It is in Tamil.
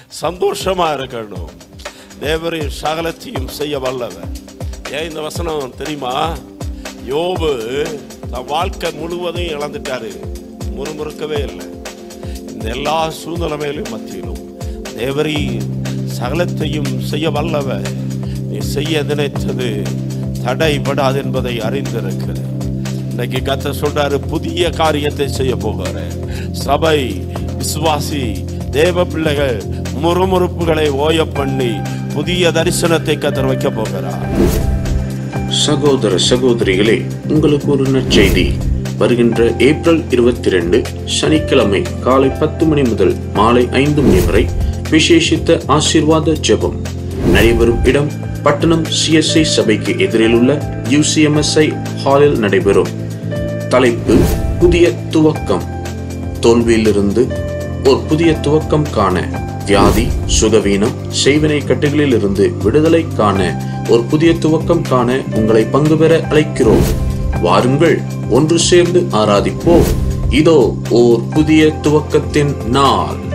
சந்தோஷமா இருக்கணும் தேவரின் சகலத்தையும் செய்ய வல்லவர் ஏன் இந்த வசனம் தெரியுமா யோபு தன் வாழ்க்கை முழுவதும் இழந்துட்டாரு முறுமுறுக்கவே இல்லை இந்த எல்லா சூழ்நிலைமையிலும் மத்தியிலும் தேவரி சகலத்தையும் செய்ய வல்லவர் நீ செய்ய நினைத்தது தடைபடாது என்பதை அறிந்திருக்கிறேன் இன்னைக்கு கத்த சொல்றாரு புதிய காரியத்தை செய்ய போகிறேன் சபை விசுவாசி தேவ பிள்ளைகள் முறுமுறுப்புகளை ஓய பண்ணி புதிய தரிசனத்தை கத்தர் வைக்க போகிறார் சகோதர சகோதரிகளே உங்களுக்கு ஒரு நற்செய்தி வருகின்ற ஏப்ரல் இருபத்தி ரெண்டு சனிக்கிழமை காலை பத்து மணி முதல் மாலை ஐந்து மணி வரை விசேஷித்த ஆசீர்வாத ஜெபம் நடைபெறும் இடம் பட்டணம் சிஎஸ்ஐ சபைக்கு எதிரில் உள்ள யூசிஎம்எஸ்ஐ ஹாலில் நடைபெறும் தலைப்பு புதிய துவக்கம் தோல்வியிலிருந்து ஒரு புதிய துவக்கம் காண வியாதி சுகவீனம் செய்வினை கட்டுகளில் இருந்து விடுதலை காண ஒரு புதிய துவக்கம் காண உங்களை பங்கு பெற அழைக்கிறோம் வாருங்கள் ஒன்று சேர்ந்து ஆராதிப்போம் இதோ ஓர் புதிய துவக்கத்தின் நாள்